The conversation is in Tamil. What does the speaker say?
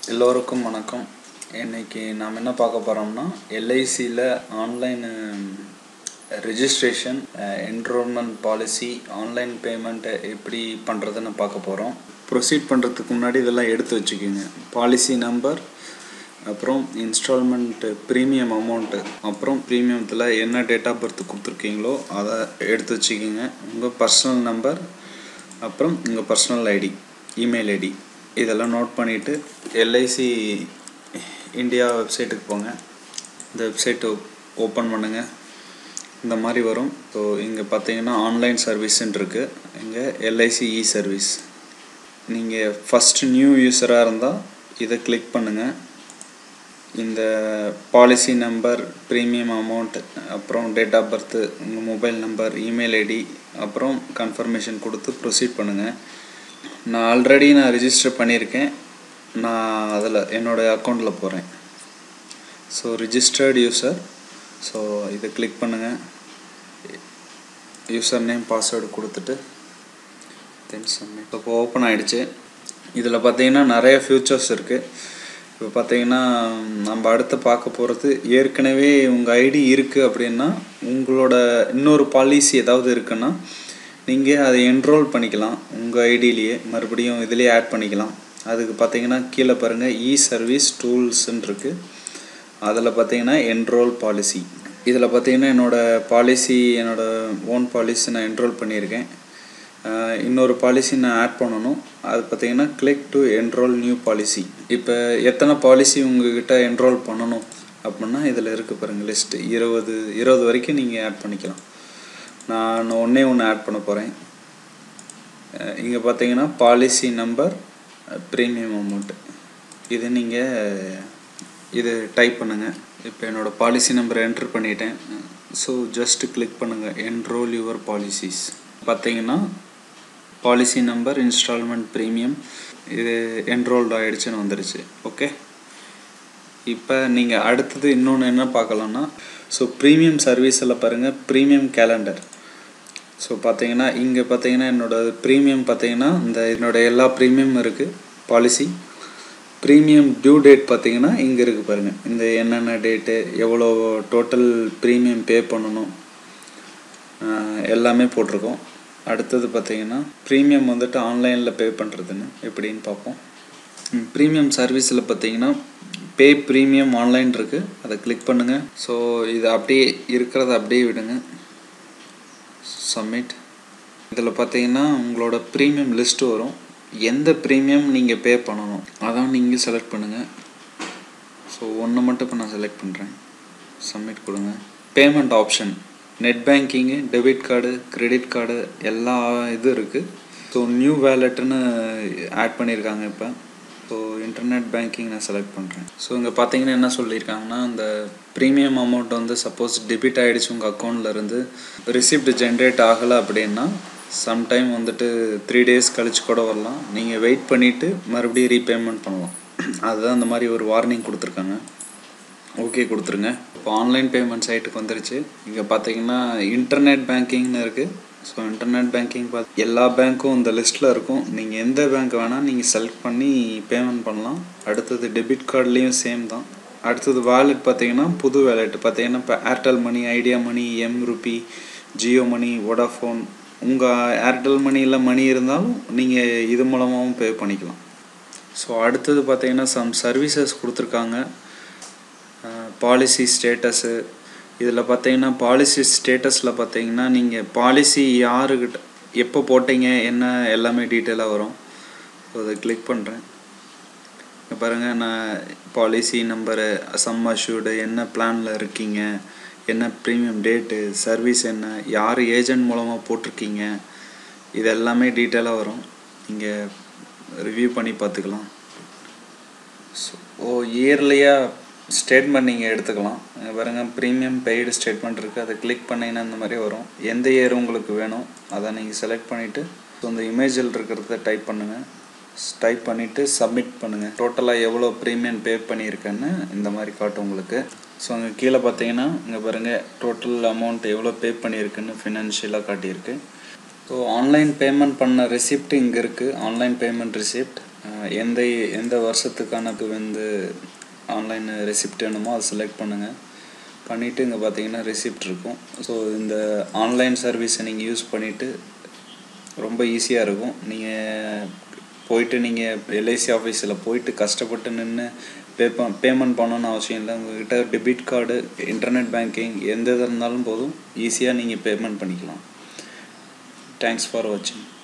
எல்லோருக்கும் வணக்கம் இன்னைக்கு நாம் என்ன பார்க்க போகிறோம்னா எல்ஐசியில் online registration enrolment policy online பேமெண்ட்டை எப்படி பண்ணுறதுன்னு பார்க்க போகிறோம் ப்ரொசீட் பண்ணுறதுக்கு முன்னாடி இதெல்லாம் எடுத்து வச்சுக்கோங்க பாலிசி நம்பர் அப்புறம் இன்ஸ்டால்மெண்ட் ப்ரீமியம் அமௌண்ட்டு அப்புறம் ப்ரீமியத்தில் என்ன டேட் ஆஃப் பர்த் கொடுத்துருக்கீங்களோ அதை எடுத்து வச்சுக்கோங்க உங்கள் பர்சனல் நம்பர் அப்புறம் உங்கள் பர்சனல் ஐடி இமெயில் ஐடி இதெல்லாம் நோட் பண்ணிவிட்டு எல்ஐசி இந்தியா வெப்சைட்டுக்கு போங்க இந்த வெப்சைட்டை ஓப்பன் பண்ணுங்கள் இந்த மாதிரி வரும் ஸோ இங்கே பார்த்தீங்கன்னா ஆன்லைன் சர்வீஸ்ன்னு இருக்குது இங்கே எல்ஐசி இ சர்வீஸ் நீங்கள் ஃபஸ்ட்டு நியூ யூஸராக இருந்தால் இதை கிளிக் பண்ணுங்கள் இந்த பாலிசி நம்பர் ப்ரீமியம் அமௌண்ட் அப்புறம் டேட் ஆஃப் பர்த்து உங்கள் மொபைல் நம்பர் இமெயில் ஐடி அப்புறம் கன்ஃபர்மேஷன் கொடுத்து ப்ரொசீட் பண்ணுங்கள் நான் ஆல்ரெடி நான் ரிஜிஸ்டர் பண்ணியிருக்கேன் நான் அதில் என்னோடய அக்கௌண்ட்டில் போகிறேன் ஸோ ரிஜிஸ்டர்டு யூசர் ஸோ இதை கிளிக் பண்ணுங்கள் யூசர் நேம் பாஸ்வேர்டு கொடுத்துட்டு தென் சப்மிட் இப்போ ஓப்பன் ஆகிடுச்சு இதில் பார்த்தீங்கன்னா நிறைய ஃபியூச்சர்ஸ் இருக்குது இப்போ பார்த்தீங்கன்னா நம்ம அடுத்து பார்க்க போகிறது ஏற்கனவே உங்கள் ஐடி இருக்குது அப்படின்னா உங்களோட இன்னொரு பாலிசி ஏதாவது இருக்குன்னா நீங்கள் அதை என்ரோல் பண்ணிக்கலாம் உங்கள் ஐடியிலேயே மறுபடியும் இதிலேயே ஆட் பண்ணிக்கலாம் அதுக்கு பார்த்தீங்கன்னா கீழே பாருங்கள் இ சர்வீஸ் டூல்ஸ்ன்னு இருக்குது அதில் பார்த்தீங்கன்னா என்ரோல் பாலிசி இதில் பார்த்தீங்கன்னா என்னோடய பாலிசி என்னோடய ஓன் பாலிசி நான் என்ரோல் பண்ணியிருக்கேன் இன்னொரு பாலிசி நான் ஆட் பண்ணணும் அது பார்த்தீங்கன்னா click to enrol new policy இப்போ எத்தனை பாலிசி உங்ககிட்ட என்ரோல் பண்ணணும் அப்படின்னா இதில் இருக்குது பாருங்கள் லிஸ்ட்டு இருபது இருபது வரைக்கும் நீங்கள் ஆட் பண்ணிக்கலாம் நான் ஒன்றே ஒன்று ஆட் பண்ண போகிறேன் இங்கே பார்த்தீங்கன்னா பாலிசி நம்பர் ப்ரீமியம் அமௌண்ட்டு இது நீங்கள் இது டைப் பண்ணுங்கள் இப்போ என்னோடய பாலிசி நம்பரை என்ட்ரு பண்ணிட்டேன் ஸோ ஜஸ்ட் கிளிக் பண்ணுங்கள் என்ரோல் யுவர் பாலிசிஸ் பார்த்தீங்கன்னா பாலிசி நம்பர் இன்ஸ்டால்மெண்ட் ப்ரீமியம் இது என்ரோல்டு ஆகிடுச்சுன்னு வந்துடுச்சு ஓகே இப்போ நீங்கள் அடுத்தது இன்னொன்று என்ன பார்க்கலான்னா ஸோ ப்ரீமியம் சர்வீஸில் பாருங்கள் ப்ரீமியம் கேலண்டர் ஸோ பார்த்தீங்கன்னா இங்கே பார்த்தீங்கன்னா என்னோடய ப்ரீமியம் பார்த்தீங்கன்னா இந்த என்னோடய எல்லா ப்ரீமியம் இருக்குது பாலிசி ப்ரீமியம் டியூ டேட் பார்த்தீங்கன்னா இங்கே இருக்குது பாருங்கள் இந்த என்னென்ன டேட்டு எவ்வளோ டோட்டல் ப்ரீமியம் பே பண்ணணும் எல்லாமே போட்டிருக்கோம் அடுத்தது பார்த்தீங்கன்னா ப்ரீமியம் வந்துட்டு ஆன்லைனில் பே பண்ணுறதுன்னு எப்படின்னு பார்ப்போம் ப்ரீமியம் சர்வீஸில் பார்த்தீங்கன்னா பே ப்ரீமியம் ஆன்லைன் இருக்குது அதை கிளிக் பண்ணுங்கள் ஸோ இது அப்படியே இருக்கிறத அப்படியே விடுங்க சப்மிட் இதில் பார்த்தீங்கன்னா உங்களோட ப்ரீமியம் லிஸ்ட்டு வரும் எந்த ப்ரீமியம் நீங்கள் பே பண்ணணும் அதான் நீங்கள் செலக்ட் பண்ணுங்கள் ஸோ ஒன்று மட்டும் இப்போ நான் செலக்ட் பண்ணுறேன் சப்மிட் கொடுங்க payment option net banking debit card credit card எல்லா இதுவும் இருக்குது ஸோ நியூ வேலெட்டுன்னு ஆட் பண்ணியிருக்காங்க இப்போ ஸோ இன்டர்நெட் பேங்கிங் நான் செலக்ட் பண்ணுறேன் ஸோ இங்கே பார்த்தீங்கன்னா என்ன சொல்லியிருக்காங்கன்னா இந்த ப்ரீமியம் அமௌண்ட் வந்து சப்போஸ் டெபிட் ஆகிடுச்சு உங்கள் அக்கௌண்ட்லேருந்து ரிசிப்ட் ஜென்ரேட் ஆகலை அப்படின்னா சம்டைம் வந்துட்டு த்ரீ டேஸ் கழிச்சு கூட வரலாம் நீங்கள் வெயிட் பண்ணிவிட்டு மறுபடியும் ரீபேமெண்ட் பண்ணலாம் அதுதான் அந்த மாதிரி ஒரு வார்னிங் கொடுத்துருக்காங்க ஓகே கொடுத்துருங்க இப்போ ஆன்லைன் பேமெண்ட் சைட்டுக்கு வந்துருச்சு இங்கே பார்த்தீங்கன்னா இன்டர்நெட் பேங்கிங்னு இருக்குது ஸோ இன்டர்நெட் பேங்கிங் பார்த்து எல்லா பேங்க்கும் இந்த லிஸ்ட்டில் இருக்கும் நீங்கள் எந்த பேங்க் வேணால் நீங்கள் செலக்ட் பண்ணி பேமெண்ட் பண்ணலாம் அடுத்தது டெபிட் கார்ட்லேயும் சேம் தான் அடுத்தது வேலெட் பார்த்தீங்கன்னா புது வேலெட் பார்த்தீங்கன்னா இப்போ Airtel money Idea money M rupee Jio money Vodafone உங்கள் ஏர்டெல் மணியில் மணி இருந்தாலும் நீங்கள் இது மூலமாகவும் பே பண்ணிக்கலாம் ஸோ அடுத்தது பார்த்தீங்கன்னா சம் சர்வீசஸ் கொடுத்துருக்காங்க பாலிசி ஸ்டேட்டஸு இதில் பார்த்தீங்கன்னா பாலிசி ஸ்டேட்டஸில் பார்த்தீங்கன்னா நீங்கள் பாலிசி யாருக்கிட்ட எப்போ போட்டீங்க என்ன எல்லாமே டீட்டெயிலாக வரும் ஸோ அதை கிளிக் பண்ணுறேன் இங்கே பாருங்கள் நான் பாலிசி நம்பரு சம் அஷ்யூர்டு என்ன பிளானில் இருக்கீங்க என்ன ப்ரீமியம் டேட்டு சர்வீஸ் என்ன யார் ஏஜென்ட் மூலமாக போட்டிருக்கீங்க இது எல்லாமே டீட்டெயிலாக வரும் நீங்கள் ரிவ்யூ பண்ணி பார்த்துக்கலாம் ஸோ ஓ இயர்லியாக ஸ்டேட்மெண்ட் நீங்கள் எடுத்துக்கலாம் பாருங்கள் ப்ரீமியம் பெய்டு ஸ்டேட்மெண்ட் இருக்குது அதை கிளிக் பண்ணிங்கன்னா இந்த மாதிரி வரும் எந்த இயர் உங்களுக்கு வேணும் அதை நீங்கள் செலக்ட் பண்ணிவிட்டு ஸோ அந்த இமேஜில் இருக்கிறத டைப் பண்ணுங்கள் டைப் பண்ணிவிட்டு சப்மிட் பண்ணுங்கள் டோட்டலாக எவ்வளோ ப்ரீமியம் பே பண்ணியிருக்கேன்னு இந்த மாதிரி காட்டும் உங்களுக்கு ஸோ அங்கே கீழே பார்த்தீங்கன்னா இங்கே பாருங்கள் டோட்டல் அமௌண்ட் எவ்வளோ பே பண்ணியிருக்குன்னு ஃபினான்ஷியலாக காட்டியிருக்கு ஸோ ஆன்லைன் பேமெண்ட் பண்ண ரிசிப்ட் இங்கே இருக்குது ஆன்லைன் பேமெண்ட் ரிசிப்ட் அஹ் எந்த எந்த வருஷத்துக்கான வந்து ஆன்லைன் ரெசிப்ட் வேணுமோ அதை செலக்ட் பண்ணுங்கள் பண்ணிவிட்டு இங்கே பார்த்தீங்கன்னா ரெசிப்ட் இருக்கும் ஸோ இந்த ஆன்லைன் சர்வீஸை நீங்கள் யூஸ் பண்ணிவிட்டு ரொம்ப ஈஸியாக இருக்கும் நீங்கள் போயிட்டு நீங்கள் எல்ஐசி ஆஃபீஸில் போயிட்டு கஷ்டப்பட்டு நின்று பே ப பேமெண்ட் பண்ணணும்னு அவசியம் இல்லை உங்கள்கிட்ட டெபிட் கார்டு இன்டர்நெட் பேங்கிங் எந்த இது இருந்தாலும் போதும் ஈஸியாக நீங்கள் பேமெண்ட் பண்ணிக்கலாம் தேங்க்ஸ் ஃபார் வாட்சிங்